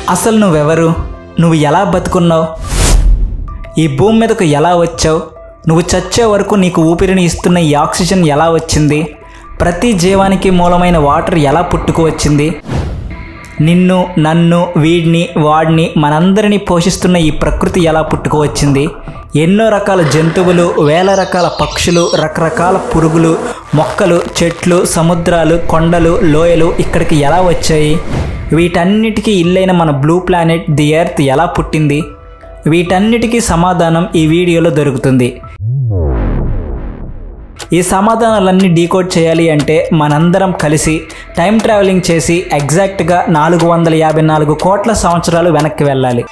అసలు నువ్వెవరు నువ్వు ఎలా బతుకున్నావు ఈ భూమి మీదకు ఎలా వచ్చావు నువ్వు చచ్చే వరకు నీకు ఊపిరిని ఇస్తున్న ఈ ఆక్సిజన్ ఎలా వచ్చింది ప్రతి జీవానికి మూలమైన వాటర్ ఎలా పుట్టుకు వచ్చింది నిన్ను నన్ను వీడిని వాడిని మనందరినీ పోషిస్తున్న ఈ ప్రకృతి ఎలా పుట్టుకు వచ్చింది ఎన్నో రకాల జంతువులు వేల రకాల పక్షులు రకరకాల పురుగులు మొక్కలు చెట్లు సముద్రాలు కొండలు లోయలు ఇక్కడికి ఎలా వచ్చాయి వీటన్నిటికీ ఇల్లైన మన బ్లూ ప్లానెట్ ది ఎర్త్ ఎలా పుట్టింది వీటన్నిటికీ సమాధానం ఈ వీడియోలో దొరుకుతుంది ఈ సమాధానాలన్నీ డీకోడ్ చేయాలి అంటే మనందరం కలిసి టైం ట్రావెలింగ్ చేసి ఎగ్జాక్ట్గా నాలుగు వందల యాభై నాలుగు కోట్ల సంవత్సరాలు వెనక్కి వెళ్ళాలి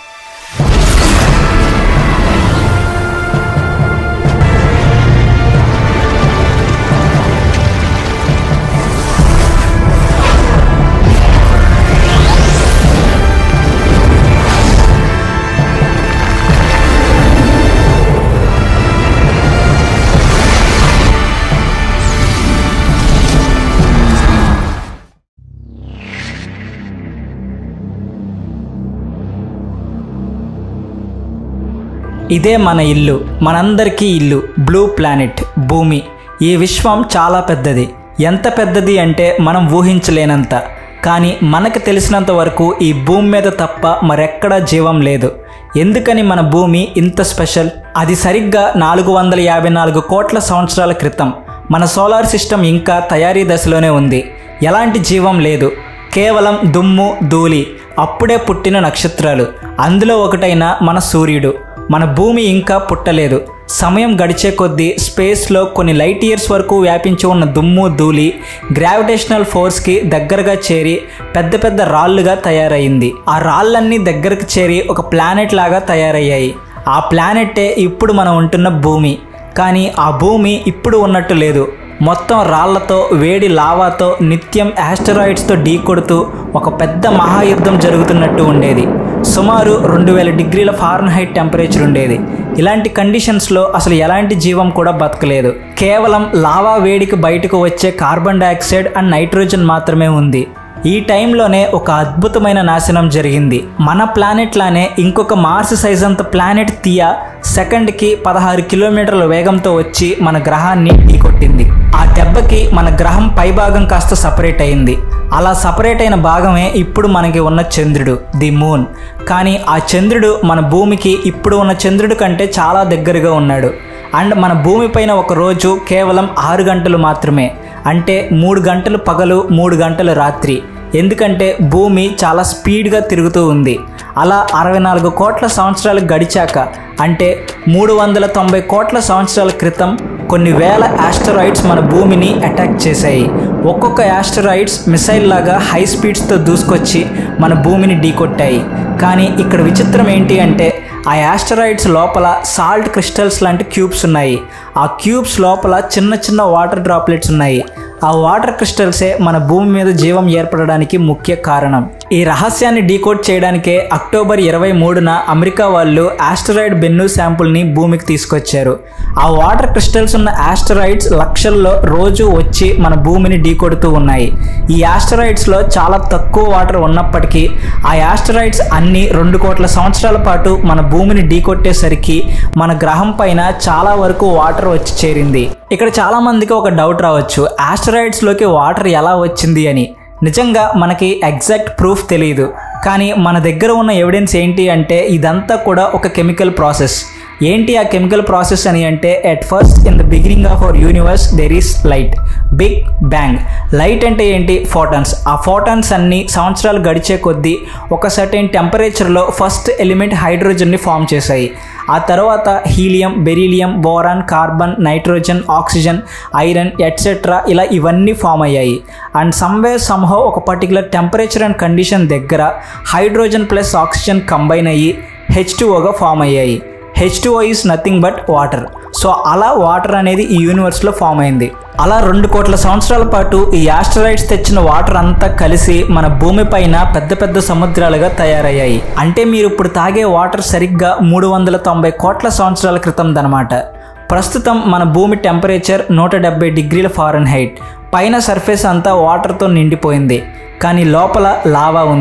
ఇదే మన ఇల్లు మనందరికీ ఇల్లు బ్లూ ప్లానెట్ భూమి ఈ విశ్వం చాలా పెద్దది ఎంత పెద్దది అంటే మనం ఊహించలేనంత కానీ మనకు తెలిసినంత వరకు ఈ భూమి మీద తప్ప మరెక్కడా జీవం లేదు ఎందుకని మన భూమి ఇంత స్పెషల్ అది సరిగ్గా నాలుగు వందల యాభై నాలుగు కోట్ల సంవత్సరాల క్రితం మన సోలార్ సిస్టమ్ ఇంకా తయారీ దశలోనే ఉంది ఎలాంటి జీవం లేదు కేవలం దుమ్ము ధూళి అప్పుడే పుట్టిన నక్షత్రాలు అందులో ఒకటైన మన సూర్యుడు మన భూమి ఇంకా పుట్టలేదు సమయం గడిచే కొద్దీ స్పేస్లో కొన్ని లైట్ ఇయర్స్ వరకు వ్యాపించి ఉన్న దుమ్ము ధూళి గ్రావిటేషనల్ ఫోర్స్కి దగ్గరగా చేరి పెద్ద పెద్ద రాళ్ళుగా తయారయింది ఆ రాళ్ళన్నీ దగ్గరకు చేరి ఒక ప్లానెట్ లాగా తయారయ్యాయి ఆ ప్లానెట్టే ఇప్పుడు మనం ఉంటున్న భూమి కానీ ఆ భూమి ఇప్పుడు ఉన్నట్టు లేదు మొత్తం రాళ్లతో వేడి లావాతో నిత్యం యాస్టరాయిడ్స్తో ఢీకొడుతూ ఒక పెద్ద మహాయుద్ధం జరుగుతున్నట్టు ఉండేది సుమారు రెండు వేల డిగ్రీల ఫారెన్హైట్ టెంపరేచర్ ఉండేది ఇలాంటి కండిషన్స్లో అసలు ఎలాంటి జీవం కూడా బతకలేదు కేవలం లావా వేడికి బయటకు వచ్చే కార్బన్ డైఆక్సైడ్ అండ్ నైట్రోజన్ మాత్రమే ఉంది ఈ టైంలోనే ఒక అద్భుతమైన నాశనం జరిగింది మన ప్లానెట్ లానే ఇంకొక మార్స్ సైజ్ అంత ప్లానెట్ తియా సెకండ్కి పదహారు కిలోమీటర్ల వేగంతో వచ్చి మన గ్రహాన్ని ఢీకొట్టింది ఆ దెబ్బకి మన గ్రహం పైభాగం కాస్త సపరేట్ అయింది అలా సపరేట్ అయిన భాగమే ఇప్పుడు మనకి ఉన్న చంద్రుడు ది మూన్ కానీ ఆ చంద్రుడు మన భూమికి ఇప్పుడు ఉన్న చంద్రుడి కంటే చాలా దగ్గరగా ఉన్నాడు అండ్ మన భూమిపైన ఒక రోజు కేవలం ఆరు గంటలు మాత్రమే అంటే మూడు గంటలు పగలు మూడు గంటలు రాత్రి ఎందుకంటే భూమి చాలా స్పీడ్గా తిరుగుతూ ఉంది అలా అరవై నాలుగు కోట్ల సంవత్సరాలు గడిచాక అంటే మూడు వందల తొంభై కోట్ల సంవత్సరాల క్రితం కొన్ని వేల యాస్టరాయిడ్స్ మన భూమిని అటాక్ చేశాయి ఒక్కొక్క యాస్టరాయిడ్స్ మిసైల్ లాగా హై స్పీడ్స్తో దూసుకొచ్చి మన భూమిని ఢీకొట్టాయి కానీ ఇక్కడ విచిత్రం ఏంటి అంటే ఆ యాస్టరాయిడ్స్ లోపల సాల్ట్ క్రిస్టల్స్ లాంటి క్యూబ్స్ ఉన్నాయి ఆ క్యూబ్స్ లోపల చిన్న చిన్న వాటర్ డ్రాప్లెట్స్ ఉన్నాయి ఆ వాటర్ క్రిస్టల్సే మన భూమి మీద జీవం ఏర్పడడానికి ముఖ్య కారణం ఈ రహస్యాన్ని డీకోడ్ చేయడానికే అక్టోబర్ ఇరవై మూడున అమెరికా వాళ్ళు ఆస్టరాయిడ్ బెన్ను శాంపుల్ని భూమికి తీసుకొచ్చారు ఆ వాటర్ క్రిస్టల్స్ ఉన్న ఆస్టరాయిడ్స్ లక్షల్లో రోజు వచ్చి మన భూమిని ఢీకొడుతూ ఉన్నాయి ఈ ఆస్టరాయిడ్స్లో చాలా తక్కువ వాటర్ ఉన్నప్పటికీ ఆ ఆస్టరాయిడ్స్ అన్ని రెండు కోట్ల సంవత్సరాల పాటు మన భూమిని ఢీకొట్టేసరికి మన గ్రహం పైన చాలా వరకు వాటర్ వచ్చి చేరింది ఇక్కడ చాలా మందికి ఒక డౌట్ రావచ్చు ఆస్టరాయిడ్స్లోకి వాటర్ ఎలా వచ్చింది అని నిజంగా మనకి ఎగ్జాక్ట్ ప్రూఫ్ తెలియదు కానీ మన దగ్గర ఉన్న ఎవిడెన్స్ ఏంటి అంటే ఇదంతా కూడా ఒక కెమికల్ ప్రాసెస్ ఏంటి ఆ కెమికల్ ప్రాసెస్ అని అంటే at first in the beginning of our universe there is light big bang light అంటే ఏంటి ఫోటాన్స్ ఆ ఫోటాన్స్ అన్ని సంవత్సరాలు గడిచే కొద్దీ ఒక సర్టెన్ టెంపరేచర్లో ఫస్ట్ ఎలిమెంట్ హైడ్రోజన్ని ఫామ్ చేశాయి ఆ తర్వాత helium beryllium boron carbon nitrogen oxygen iron etcetera ఇలా ఇవన్నీ ఫామ్ అయ్యాయి అండ్ సమ్వేర్ సమ్హో ఒక పర్టికులర్ టెంపరేచర్ అండ్ కండిషన్ దగ్గర హైడ్రోజన్ ప్లస్ ఆక్సిజన్ కంబైన్ అయ్యి హెచ్ గా ఫామ్ అయ్యాయి H two is nothing but water so అలా వాటర్ అనేది ఈ యూనివర్స్లో ఫామ్ అయింది అలా రెండు కోట్ల సంవత్సరాల పాటు ఈ ఆస్ట్రాయిడ్స్ తెచ్చిన వాటర్ అంతా కలిసి మన భూమి పైన పెద్ద పెద్ద సముద్రాలుగా తయారయ్యాయి అంటే మీరు ఇప్పుడు తాగే వాటర్ సరిగ్గా మూడు వందల తొంభై కోట్ల సంవత్సరాల క్రితం దనమాట ప్రస్తుతం మన భూమి టెంపరేచర్ నూట డెబ్బై డిగ్రీల ఫారెన్ హైట్ పైన సర్ఫేస్ అంతా వాటర్తో నిండిపోయింది కానీ లోపల లావా ఉంది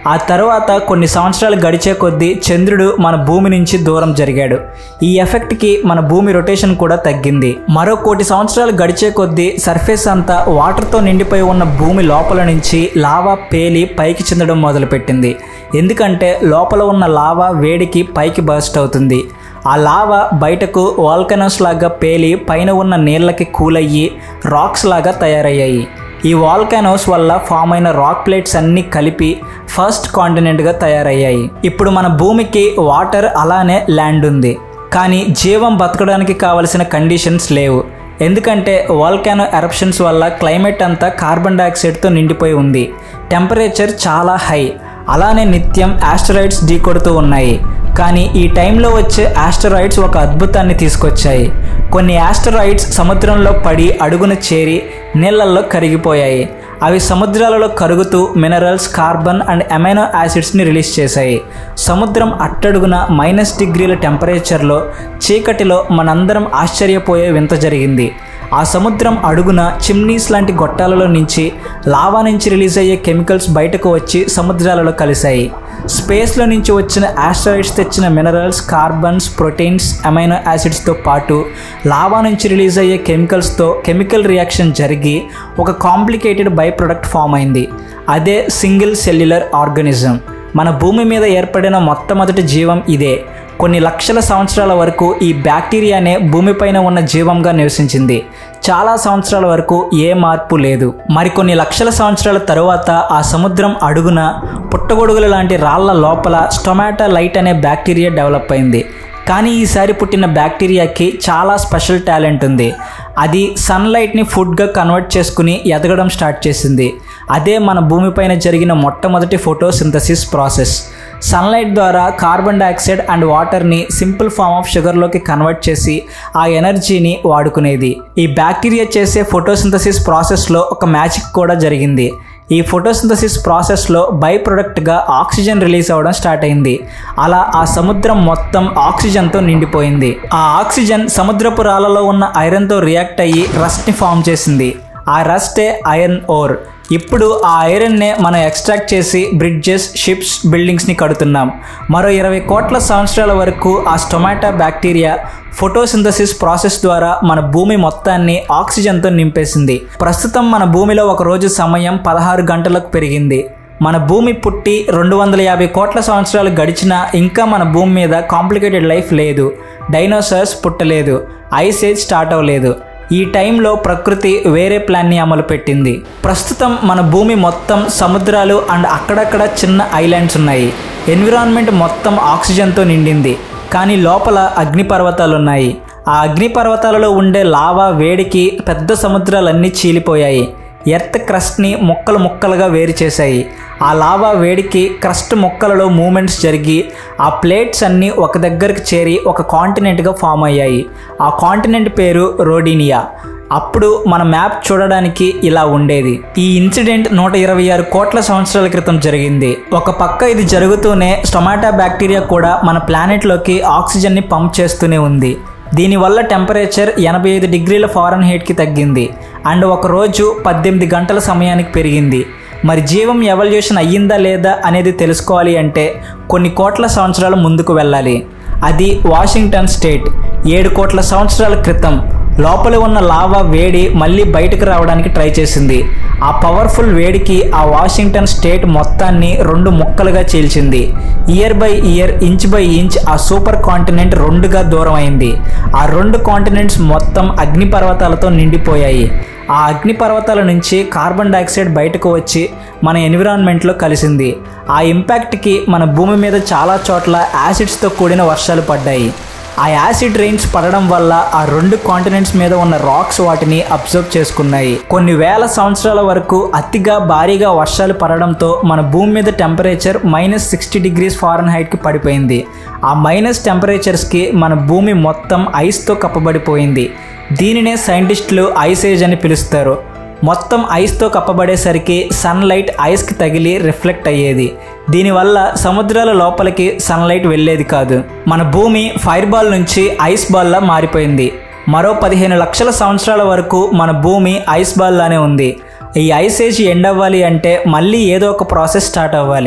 ఆ తర్వాత కొన్ని సంవత్సరాలు గడిచే కొద్దీ చంద్రుడు మన భూమి నుంచి దూరం జరిగాడు ఈ ఎఫెక్ట్కి మన భూమి రొటేషన్ కూడా తగ్గింది మరో కోటి సంవత్సరాలు గడిచే కొద్దీ సర్ఫేస్ అంతా వాటర్తో నిండిపోయి ఉన్న భూమి లోపల నుంచి లావా పేలి పైకి చెందడం మొదలుపెట్టింది ఎందుకంటే లోపల ఉన్న లావా వేడికి పైకి బర్స్ట్ అవుతుంది ఆ లావా బయటకు వాల్కనోస్ లాగా పేలి పైన ఉన్న నీళ్ళకి కూలయ్యి రాక్స్ లాగా తయారయ్యాయి ఈ వాల్కానోస్ వల్ల ఫామ్ అయిన రాక్ ప్లేట్స్ అన్నీ కలిపి ఫస్ట్ కాంటినెంట్గా తయారయ్యాయి ఇప్పుడు మన భూమికి వాటర్ అలానే ల్యాండ్ ఉంది కానీ జీవం బతకడానికి కావలసిన కండిషన్స్ లేవు ఎందుకంటే వాల్కానో ఎరప్షన్స్ వల్ల క్లైమేట్ అంతా కార్బన్ డైఆక్సైడ్తో నిండిపోయి ఉంది టెంపరేచర్ చాలా హై అలానే నిత్యం ఆస్టరాయిడ్స్ ఢీకొడుతూ ఉన్నాయి కానీ ఈ టైంలో వచ్చే ఆస్టరాయిడ్స్ ఒక అద్భుతాన్ని తీసుకొచ్చాయి కొన్ని ఆస్టరాయిడ్స్ సముద్రంలో పడి అడుగున చేరి నీళ్ళల్లో కరిగిపోయాయి అవి సముద్రాలలో కరుగుతూ మినరల్స్ కార్బన్ అండ్ అమైనో యాసిడ్స్ని రిలీజ్ చేశాయి సముద్రం అట్టడుగున మైనస్ డిగ్రీల టెంపరేచర్లో చీకటిలో మనందరం ఆశ్చర్యపోయే వింత జరిగింది ఆ సముద్రం అడుగున చిమ్నీస్ లాంటి గొట్టాలలో నుంచి లావా నుంచి రిలీజ్ అయ్యే కెమికల్స్ బయటకు వచ్చి సముద్రాలలో కలిశాయి స్పేస్లో నుంచి వచ్చిన ఆస్ట్రాయిడ్స్ తెచ్చిన మినరల్స్ కార్బన్స్ ప్రోటీన్స్ అమైనో యాసిడ్స్తో పాటు లావా నుంచి రిలీజ్ అయ్యే కెమికల్స్తో కెమికల్ రియాక్షన్ జరిగి ఒక కాంప్లికేటెడ్ బై ప్రొడక్ట్ ఫామ్ అయింది అదే సింగిల్ సెల్యులర్ ఆర్గనిజం మన భూమి మీద ఏర్పడిన మొట్టమొదటి జీవం ఇదే కొన్ని లక్షల సంవత్సరాల వరకు ఈ బ్యాక్టీరియానే భూమిపైన ఉన్న జీవంగా నివసించింది చాలా సంవత్సరాల వరకు ఏ మార్పు లేదు మరికొన్ని లక్షల సంవత్సరాల తరువాత ఆ సముద్రం అడుగున పుట్టగొడుగుల లాంటి రాళ్ల లోపల స్టొమాటో లైట్ అనే బ్యాక్టీరియా డెవలప్ అయింది కానీ ఈసారి పుట్టిన బ్యాక్టీరియాకి చాలా స్పెషల్ టాలెంట్ ఉంది అది సన్లైట్ని ఫుడ్గా కన్వర్ట్ చేసుకుని ఎదగడం స్టార్ట్ చేసింది అదే మన భూమిపైన జరిగిన మొట్టమొదటి ఫోటోసింథసిస్ ప్రాసెస్ సన్లైట్ ద్వారా కార్బన్ డైఆక్సైడ్ అండ్ వాటర్ని సింపుల్ ఫామ్ ఆఫ్ షుగర్లోకి కన్వర్ట్ చేసి ఆ ఎనర్జీని వాడుకునేది ఈ బ్యాక్టీరియా చేసే ఫోటోసింథసిస్ ప్రాసెస్లో ఒక మ్యాజిక్ కూడా జరిగింది ఈ ఫోటోసింథసిస్ ప్రాసెస్లో బై ప్రొడక్ట్గా ఆక్సిజన్ రిలీజ్ అవ్వడం స్టార్ట్ అయింది అలా ఆ సముద్రం మొత్తం ఆక్సిజన్తో నిండిపోయింది ఆ ఆక్సిజన్ సముద్రపు రాళ్ళలో ఉన్న ఐరన్తో రియాక్ట్ అయ్యి రస్ట్ని ఫామ్ చేసింది ఆ రస్టే ఐరన్ ఓర్ ఇప్పుడు ఆ ఐరన్నే మనం ఎక్స్ట్రాక్ట్ చేసి బ్రిడ్జెస్ షిప్స్ బిల్డింగ్స్ని కడుతున్నాం మరో ఇరవై కోట్ల సంవత్సరాల వరకు ఆ స్టొమాటో బ్యాక్టీరియా ఫోటోసింథసిస్ ప్రాసెస్ ద్వారా మన భూమి మొత్తాన్ని ఆక్సిజన్తో నింపేసింది ప్రస్తుతం మన భూమిలో ఒక రోజు సమయం పదహారు గంటలకు పెరిగింది మన భూమి పుట్టి రెండు వందల యాభై కోట్ల సంవత్సరాలు గడిచినా ఇంకా మన భూమి మీద కాంప్లికేటెడ్ లైఫ్ లేదు డైనోసార్స్ పుట్టలేదు ఐస్ ఏజ్ స్టార్ట్ అవ్వలేదు ఈ టైంలో ప్రకృతి వేరే ప్లాన్ని అమలు పెట్టింది ప్రస్తుతం మన భూమి మొత్తం సముద్రాలు అండ్ అక్కడక్కడ చిన్న ఐలాండ్స్ ఉన్నాయి ఎన్విరాన్మెంట్ మొత్తం ఆక్సిజన్తో నిండింది కానీ లోపల అగ్నిపర్వతాలు ఉన్నాయి ఆ అగ్నిపర్వతాలలో ఉండే లావా వేడికి పెద్ద సముద్రాలన్నీ చీలిపోయాయి ఎర్త్ క్రస్ట్ని ముక్కలు ముక్కలుగా వేరు చేశాయి ఆ లావా వేడికి క్రస్ట్ ముక్కలలో మూమెంట్స్ జరిగి ఆ ప్లేట్స్ అన్నీ ఒక దగ్గరికి చేరి ఒక కాంటినెంట్గా ఫామ్ అయ్యాయి ఆ కాంటినెంట్ పేరు రోడీనియా అప్పుడు మన మ్యాప్ చూడడానికి ఇలా ఉండేది ఈ ఇన్సిడెంట్ నూట ఇరవై ఆరు కోట్ల సంవత్సరాల క్రితం జరిగింది ఒక పక్క ఇది జరుగుతూనే స్టొమాటో బ్యాక్టీరియా కూడా మన ప్లానెట్లోకి ఆక్సిజన్ని పంప్ చేస్తూనే ఉంది దీనివల్ల టెంపరేచర్ ఎనభై ఐదు డిగ్రీల ఫారెన్ హీట్కి తగ్గింది అండ్ ఒక రోజు పద్దెనిమిది గంటల సమయానికి పెరిగింది మరి జీవం ఎవల్యూషన్ అయ్యిందా లేదా అనేది తెలుసుకోవాలి అంటే కొన్ని కోట్ల సంవత్సరాలు ముందుకు వెళ్ళాలి అది వాషింగ్టన్ స్టేట్ ఏడు కోట్ల సంవత్సరాల క్రితం లోపల ఉన్న లావా వేడి మళ్ళీ బయటకు రావడానికి ట్రై చేసింది ఆ పవర్ఫుల్ వేడికి ఆ వాషింగ్టన్ స్టేట్ మొత్తాన్ని రెండు ముక్కలుగా చీల్చింది year by year inch by inch ఆ సూపర్ కాంటినెంట్ రెండుగా దూరం అయింది ఆ రెండు కాంటినెంట్స్ మొత్తం అగ్నిపర్వతాలతో నిండిపోయాయి ఆ అగ్నిపర్వతాల నుంచి కార్బన్ డైఆక్సైడ్ బయటకు వచ్చి మన ఎన్విరాన్మెంట్లో కలిసింది ఆ ఇంపాక్ట్కి మన భూమి మీద చాలా చోట్ల యాసిడ్స్తో కూడిన వర్షాలు పడ్డాయి ఆ యాసిడ్ రెయిన్స్ పడడం వల్ల ఆ రెండు కాంటినెంట్స్ మీద ఉన్న రాక్స్ వాటిని అబ్జర్వ్ చేసుకున్నాయి కొన్ని వేల సంవత్సరాల వరకు అతిగా భారీగా వర్షాలు పడడంతో మన భూమి మీద టెంపరేచర్ మైనస్ సిక్స్టీ డిగ్రీస్ ఫారెన్ హైట్కి పడిపోయింది ఆ మైనస్ టెంపరేచర్స్కి మన భూమి మొత్తం ఐస్తో కప్పబడిపోయింది దీనినే సైంటిస్టులు ఐస్ ఏజ్ అని పిలుస్తారు మొత్తం ఐస్తో కప్పబడేసరికి సన్లైట్ ఐస్కి తగిలి రిఫ్లెక్ట్ అయ్యేది దీనివల్ల సముద్రాల లోపలికి సన్లైట్ వెళ్ళేది కాదు మన భూమి ఫైర్ బాల్ నుంచి ఐస్ బాల్లా మారిపోయింది మరో పదిహేను లక్షల సంవత్సరాల వరకు మన భూమి ఐస్ బాల్లానే ఉంది ఈ ఐస్ ఏజ్ ఎండ్ అవ్వాలి అంటే మళ్ళీ ఏదో ఒక ప్రాసెస్ స్టార్ట్ అవ్వాలి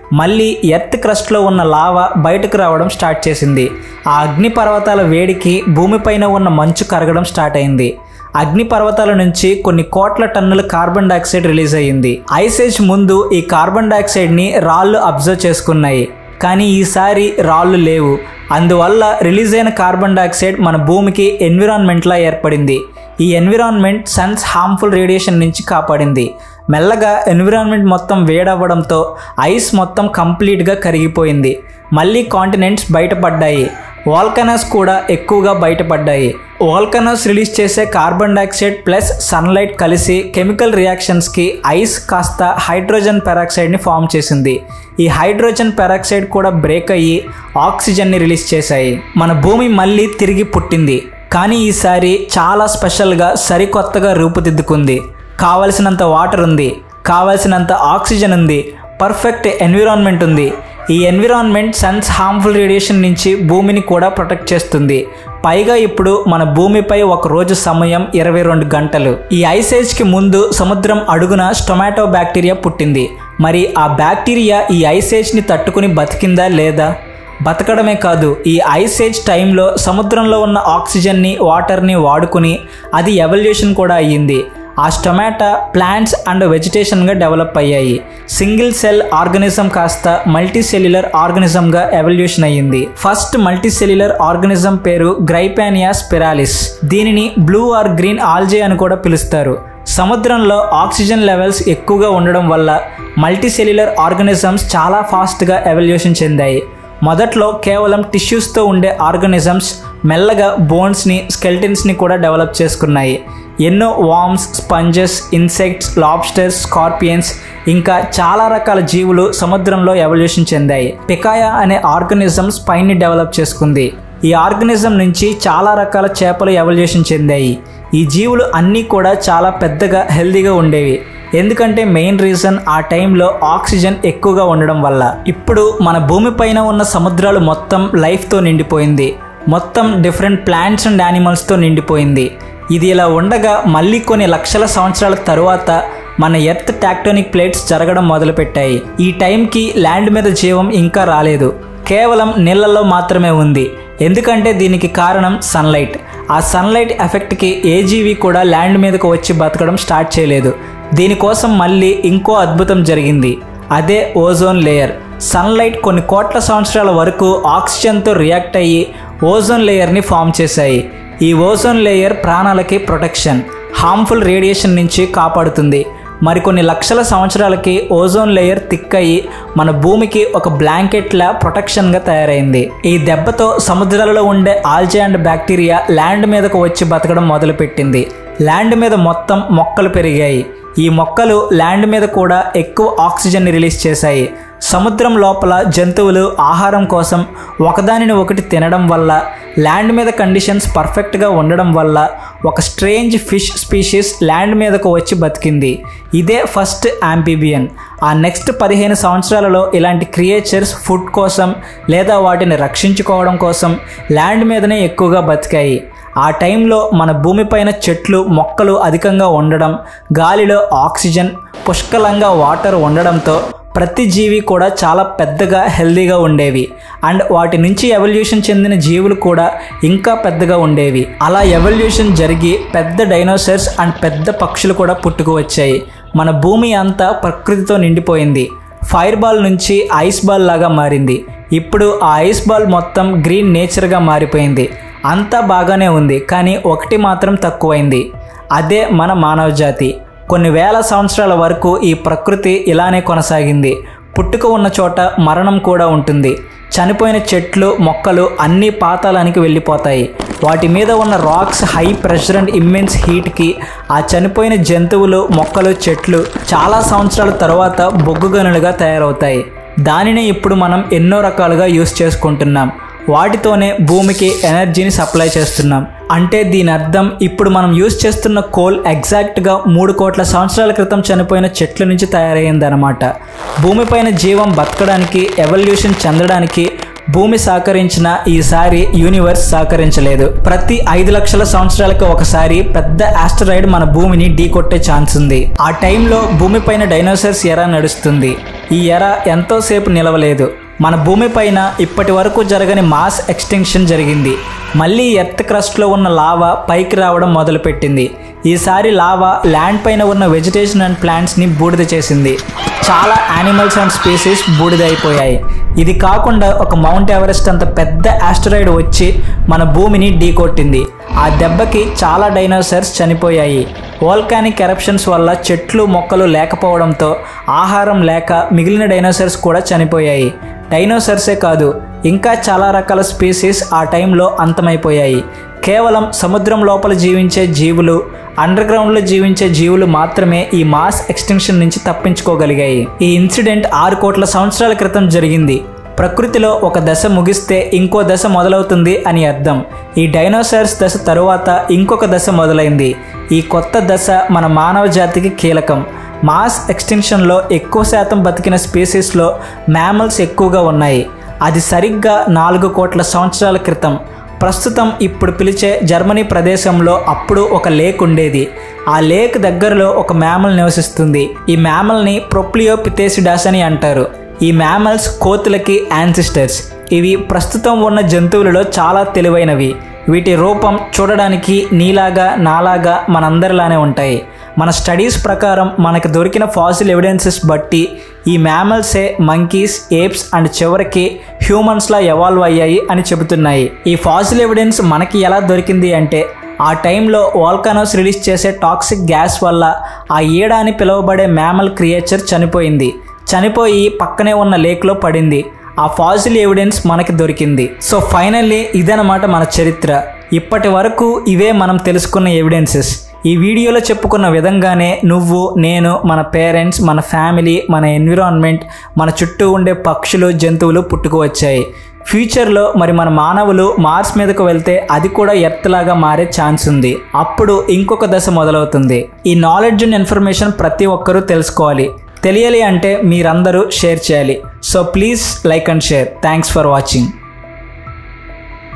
మళ్ళీ ఎర్త్ క్రస్ట్లో ఉన్న లావా బయటకు రావడం స్టార్ట్ చేసింది ఆ అగ్ని పర్వతాల వేడికి భూమిపైన ఉన్న మంచు కరగడం స్టార్ట్ అయింది అగ్ని పర్వతాల నుంచి కొన్ని కోట్ల టన్నుల కార్బన్ డైఆక్సైడ్ రిలీజ్ అయ్యింది ఐసేజ్ ముందు ఈ కార్బన్ డైఆక్సైడ్ని రాళ్ళు అబ్జర్వ్ చేసుకున్నాయి కానీ ఈసారి రాళ్ళు లేవు అందువల్ల రిలీజ్ అయిన కార్బన్ డైఆక్సైడ్ మన భూమికి ఎన్విరాన్మెంట్లా ఏర్పడింది ఈ ఎన్విరాన్మెంట్ సన్స్ హార్మ్ఫుల్ రేడియేషన్ నుంచి కాపాడింది మెల్లగా ఎన్విరాన్మెంట్ మొత్తం వేడవ్వడంతో ఐస్ మొత్తం కంప్లీట్గా కరిగిపోయింది మళ్ళీ కాంటినెంట్స్ బయటపడ్డాయి వాల్కనస్ కూడా ఎక్కువగా బయటపడ్డాయి వాల్కనస్ రిలీజ్ చేసే కార్బన్ డైఆక్సైడ్ ప్లస్ సన్లైట్ కలిసి కెమికల్ రియాక్షన్స్కి ఐస్ కాస్త హైడ్రోజన్ పెరాక్సైడ్ని ఫామ్ చేసింది ఈ హైడ్రోజన్ పెరాక్సైడ్ కూడా బ్రేక్ అయ్యి ఆక్సిజన్ని రిలీజ్ చేశాయి మన భూమి మళ్ళీ తిరిగి పుట్టింది కానీ ఈసారి చాలా స్పెషల్గా సరికొత్తగా రూపుదిద్దుకుంది కావలసినంత వాటర్ ఉంది కావలసినంత ఆక్సిజన్ ఉంది పర్ఫెక్ట్ ఎన్విరాన్మెంట్ ఉంది ఈ ఎన్విరాన్మెంట్ సన్స్ హార్మ్ఫుల్ రేడియేషన్ నుంచి భూమిని కూడా ప్రొటెక్ట్ చేస్తుంది పైగా ఇప్పుడు మన భూమిపై ఒక రోజు సమయం ఇరవై రెండు గంటలు ఈ ఐసేజ్కి ముందు సముద్రం అడుగున స్టొమాటో బ్యాక్టీరియా పుట్టింది మరి ఆ బ్యాక్టీరియా ఈ ఐసేజ్ని తట్టుకుని బతికిందా లేదా బతకడమే కాదు ఈ ఐసేజ్ టైంలో సముద్రంలో ఉన్న ఆక్సిజన్ని వాటర్ని వాడుకుని అది ఎవల్యూషన్ కూడా అయ్యింది ఆ స్టొమాటా ప్లాంట్స్ అండ్ వెజిటేషన్గా డెవలప్ అయ్యాయి సింగిల్ సెల్ ఆర్గనిజం కాస్త మల్టీ సెల్యులర్ ఆర్గనిజంగా ఎవల్యూషన్ అయ్యింది ఫస్ట్ మల్టీ సెల్యులర్ ఆర్గనిజం పేరు గ్రైపానియా స్పిరాలిస్ దీనిని బ్లూ ఆర్ గ్రీన్ ఆల్జే అని కూడా పిలుస్తారు సముద్రంలో ఆక్సిజన్ లెవెల్స్ ఎక్కువగా ఉండడం వల్ల మల్టీ సెల్యులర్ ఆర్గనిజమ్స్ చాలా ఫాస్ట్గా ఎవల్యూషన్ చెందాయి మొదట్లో కేవలం టిష్యూస్తో ఉండే ఆర్గనిజమ్స్ మెల్లగా బోన్స్ని స్కెల్టన్స్ని కూడా డెవలప్ చేసుకున్నాయి ఎన్నో worms sponges insects lobsters scorpions ఇంకా చాలా రకాల జీవులు సముద్రంలో ఎవల్యూషన్ చెందాయి పికాయా అనే ఆర్గనిజం స్పైన్ని డెవలప్ చేసుకుంది ఈ ఆర్గనిజం నుంచి చాలా రకాల చేపలు ఎవల్యూషన్ చెందాయి ఈ జీవులు అన్నీ కూడా చాలా పెద్దగా హెల్దీగా ఉండేవి ఎందుకంటే మెయిన్ రీజన్ ఆ టైంలో ఆక్సిజన్ ఎక్కువగా ఉండడం వల్ల ఇప్పుడు మన భూమిపైన ఉన్న సముద్రాలు మొత్తం లైఫ్తో నిండిపోయింది మొత్తం డిఫరెంట్ ప్లాంట్స్ అండ్ యానిమల్స్తో నిండిపోయింది ఇది ఇలా ఉండగా మళ్ళీ కొన్ని లక్షల సంవత్సరాల తరువాత మన ఎర్త్ టాక్టోనిక్ ప్లేట్స్ జరగడం మొదలుపెట్టాయి ఈ టైంకి ల్యాండ్ మీద జీవం ఇంకా రాలేదు కేవలం నీళ్ళల్లో మాత్రమే ఉంది ఎందుకంటే దీనికి కారణం సన్లైట్ ఆ సన్లైట్ ఎఫెక్ట్కి ఏ జీవి కూడా ల్యాండ్ మీదకు వచ్చి బతకడం స్టార్ట్ చేయలేదు దీనికోసం మళ్ళీ ఇంకో అద్భుతం జరిగింది అదే ఓజోన్ లేయర్ సన్లైట్ కొన్ని కోట్ల సంవత్సరాల వరకు ఆక్సిజన్తో రియాక్ట్ అయ్యి ఓజోన్ లేయర్ని ఫామ్ చేశాయి ఈ ఓజోన్ లేయర్ ప్రాణాలకి ప్రొటెక్షన్ హార్మ్ఫుల్ రేడియేషన్ నుంచి కాపాడుతుంది మరికొన్ని లక్షల సంవత్సరాలకి ఓజోన్ లేయర్ థిక్ అయ్యి మన భూమికి ఒక బ్లాంకెట్లా ప్రొటెక్షన్గా తయారైంది ఈ దెబ్బతో సముద్రాలలో ఉండే ఆల్జే అండ్ బ్యాక్టీరియా ల్యాండ్ మీదకు వచ్చి బతకడం మొదలుపెట్టింది ల్యాండ్ మీద మొత్తం మొక్కలు పెరిగాయి ఈ మొక్కలు ల్యాండ్ మీద కూడా ఎక్కువ ఆక్సిజన్ని రిలీజ్ చేశాయి సముద్రం లోపల జంతువులు ఆహారం కోసం ఒకదానిని ఒకటి తినడం వల్ల ల్యాండ్ మీద కండిషన్స్ పర్ఫెక్ట్గా ఉండడం వల్ల ఒక స్ట్రేంజ్ ఫిష్ స్పీషీస్ ల్యాండ్ మీదకు వచ్చి బతికింది ఇదే ఫస్ట్ యాంపీబియన్ ఆ నెక్స్ట్ పదిహేను సంవత్సరాలలో ఇలాంటి క్రియేచర్స్ ఫుడ్ కోసం లేదా వాటిని రక్షించుకోవడం కోసం ల్యాండ్ మీదనే ఎక్కువగా బతికాయి ఆ టైంలో మన భూమిపైన చెట్లు మొక్కలు అధికంగా ఉండడం గాలిలో ఆక్సిజన్ పుష్కలంగా వాటర్ ఉండడంతో ప్రతి జీవి కూడా చాలా పెద్దగా హెల్దీగా ఉండేవి అండ్ వాటి నుంచి ఎవల్యూషన్ చెందిన జీవులు కూడా ఇంకా పెద్దగా ఉండేవి అలా ఎవల్యూషన్ జరిగి పెద్ద డైనోసర్స్ అండ్ పెద్ద పక్షులు కూడా పుట్టుకు వచ్చాయి మన భూమి అంతా ప్రకృతితో నిండిపోయింది ఫైర్ బాల్ నుంచి ఐస్ బాల్ లాగా మారింది ఇప్పుడు ఆ ఐస్ బాల్ మొత్తం గ్రీన్ నేచర్గా మారిపోయింది అంతా బాగానే ఉంది కానీ ఒకటి మాత్రం తక్కువైంది అదే మన మానవ జాతి కొన్ని వేల సంవత్సరాల వరకు ఈ ప్రకృతి ఇలానే కొనసాగింది పుట్టుక ఉన్న చోట మరణం కూడా ఉంటుంది చనిపోయిన చెట్లు మొక్కలు అన్నీ పాతాళానికి వెళ్ళిపోతాయి వాటి మీద ఉన్న rocks high pressure and immense హీట్కి ఆ చనిపోయిన జంతువులు మొక్కలు చెట్లు చాలా సంవత్సరాల తర్వాత బొగ్గు గనులుగా తయారవుతాయి దానిని ఇప్పుడు మనం ఎన్నో రకాలుగా యూస్ చేసుకుంటున్నాం వాటితోనే భూమికి ఎనర్జీని సప్లై చేస్తున్నాం అంటే దీని అర్థం ఇప్పుడు మనం యూస్ చేస్తున్న కోల్ ఎగ్జాక్ట్గా మూడు కోట్ల సంవత్సరాల క్రితం చనిపోయిన చెట్ల నుంచి తయారైందనమాట భూమిపైన జీవం బతకడానికి ఎవల్యూషన్ చెందడానికి భూమి సహకరించిన ఈసారి యూనివర్స్ సహకరించలేదు ప్రతి ఐదు లక్షల సంవత్సరాలకు ఒకసారి పెద్ద ఆస్టరాయిడ్ మన భూమిని ఢీ కొట్టే ఛాన్స్ ఉంది ఆ టైంలో భూమిపైన డైనోసర్స్ ఎరా నడుస్తుంది ఈ ఎర ఎంతోసేపు నిలవలేదు మన భూమిపైన ఇప్పటి వరకు జరగని మాస్ ఎక్స్టెన్షన్ జరిగింది మళ్ళీ ఎర్త్ క్రస్ట్లో ఉన్న లావా పైకి రావడం మొదలుపెట్టింది ఈసారి లావా ల్యాండ్ పైన ఉన్న వెజిటేషన్ అండ్ ప్లాంట్స్ని బూడిద చేసింది చాలా యానిమల్స్ అండ్ స్పీసీస్ బూడిద అయిపోయాయి ఇది కాకుండా ఒక మౌంట్ ఎవరెస్ట్ అంత పెద్ద ఆస్టరాయిడ్ వచ్చి మన భూమిని ఢీకొట్టింది ఆ దెబ్బకి చాలా డైనోసర్స్ చనిపోయాయి వోల్కానిక్ ఎరప్షన్స్ వల్ల చెట్లు మొక్కలు లేకపోవడంతో ఆహారం లేక మిగిలిన డైనోసర్స్ కూడా చనిపోయాయి డైనోసర్సే కాదు ఇంకా చాలా రకాల స్పీసీస్ ఆ టైంలో అంతమైపోయాయి కేవలం సముద్రం లోపల జీవించే జీవులు అండర్ గ్రౌండ్లో జీవించే జీవులు మాత్రమే ఈ మాస్ ఎక్స్టెన్షన్ నుంచి తప్పించుకోగలిగాయి ఈ ఇన్సిడెంట్ ఆరు కోట్ల సంవత్సరాల క్రితం జరిగింది ప్రకృతిలో ఒక దశ ముగిస్తే ఇంకో దశ మొదలవుతుంది అని అర్థం ఈ డైనోసార్స్ దశ తరువాత ఇంకొక దశ మొదలైంది ఈ కొత్త దశ మన మానవ జాతికి కీలకం మాస్ ఎక్స్టెన్షన్లో ఎక్కువ శాతం బతికిన స్పీసీస్లో మ్యామల్స్ ఎక్కువగా ఉన్నాయి అది సరిగ్గా నాలుగు కోట్ల సంవత్సరాల క్రితం ప్రస్తుతం ఇప్పుడు పిలిచే జర్మనీ ప్రదేశంలో అప్పుడు ఒక లేక్ ఉండేది ఆ లేక్ దగ్గరలో ఒక మ్యామల్ నివసిస్తుంది ఈ మ్యామల్ని ప్రొప్లియోపిథేసిడాస్ అని అంటారు ఈ మ్యామల్స్ కోతులకి యాన్సిస్టర్స్ ఇవి ప్రస్తుతం ఉన్న జంతువులలో చాలా తెలివైనవి వీటి రూపం చూడడానికి నీలాగా నాలాగా మనందరిలానే ఉంటాయి మన స్టడీస్ ప్రకారం మనకు దొరికిన ఫాసిల్ ఎవిడెన్సెస్ బట్టి ఈ మ్యామల్సే మంకీస్ ఏప్స్ అండ్ చివరికి హ్యూమన్స్లా ఎవాల్వ్ అయ్యాయి అని చెబుతున్నాయి ఈ ఫాసిల్ ఎవిడెన్స్ మనకి ఎలా దొరికింది అంటే ఆ టైంలో వాల్కానోస్ రిలీజ్ చేసే టాక్సిక్ గ్యాస్ వల్ల ఆ ఈడ అని పిలువబడే మ్యామల్ క్రియేచర్ చనిపోయింది చనిపోయి పక్కనే ఉన్న లేక్లో పడింది ఆ ఫాజిల్ ఎవిడెన్స్ మనకి దొరికింది సో ఫైనల్లీ ఇదనమాట మన చరిత్ర ఇప్పటి వరకు ఇవే మనం తెలుసుకున్న ఎవిడెన్సెస్ ఈ వీడియోలో చెప్పుకున్న విధంగానే నువ్వు నేను మన పేరెంట్స్ మన ఫ్యామిలీ మన ఎన్విరాన్మెంట్ మన చుట్టూ ఉండే పక్షులు జంతువులు పుట్టుకు వచ్చాయి ఫ్యూచర్లో మరి మన మానవులు మార్స్ మీదకు వెళ్తే అది కూడా ఎర్త్ లాగా మారే ఛాన్స్ ఉంది అప్పుడు ఇంకొక దశ మొదలవుతుంది ఈ నాలెడ్జ్ అండ్ ఇన్ఫర్మేషన్ ప్రతి ఒక్కరూ తెలుసుకోవాలి తెలియాలి అంటే మీరందరూ షేర్ చేయాలి so please like and share thanks for watching